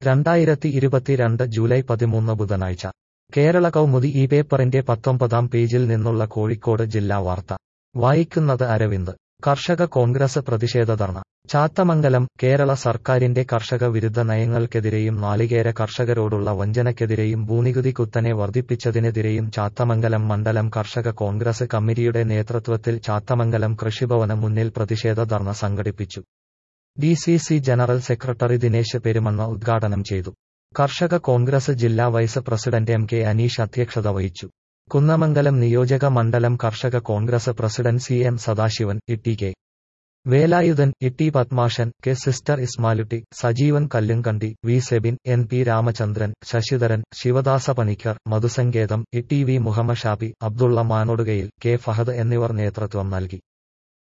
രണ്ടായിരത്തി ഇരുപത്തിരണ്ട് ജൂലൈ പതിമൂന്ന് ബുധനാഴ്ച കേരള കൗമുദി ഈ പേപ്പറിന്റെ പത്തൊമ്പതാം പേജിൽ നിന്നുള്ള കോഴിക്കോട് ജില്ലാ വാർത്ത വായിക്കുന്നത് അരവിന്ദ് കർഷക കോൺഗ്രസ് പ്രതിഷേധ ധർണ ചാത്തമംഗലം കേരള സർക്കാരിന്റെ കർഷക വിരുദ്ധ നയങ്ങൾക്കെതിരെയും നാളികേര കർഷകരോടുള്ള വഞ്ചനയ്ക്കെതിരെയും ഭൂനികുതി കുത്തനെ വർദ്ധിപ്പിച്ചതിനെതിരെയും ചാത്തമംഗലം മണ്ഡലം കർഷക കോൺഗ്രസ് കമ്മിറ്റിയുടെ നേതൃത്വത്തിൽ ചാത്തമംഗലം കൃഷിഭവന് മുന്നിൽ പ്രതിഷേധ ധർണ സംഘടിപ്പിച്ചു D C C general secretary Dinesh Perumanna ഉദ്ഘാടനം ചെയ്തു കർഷക കോൺഗ്രസ് ജില്ലാ vice president M K Aneesh അധ്യക്ഷത വഹിച്ചു കുന്നമംഗലം നിയോജക മണ്ഡലം കർഷക Congress president C M Sadasivan Itty K Velayudhan Itty Padmashan K sister Ismalutty Sajeevan Kallungandi V Sebin N P Ramachandran Sasidharan Sivadasa Panicker Madhusanketham Itty V Muhammad Shabi Abdulla Manodukayil K Fahad എന്നിവർ നേതൃത്വം നൽകി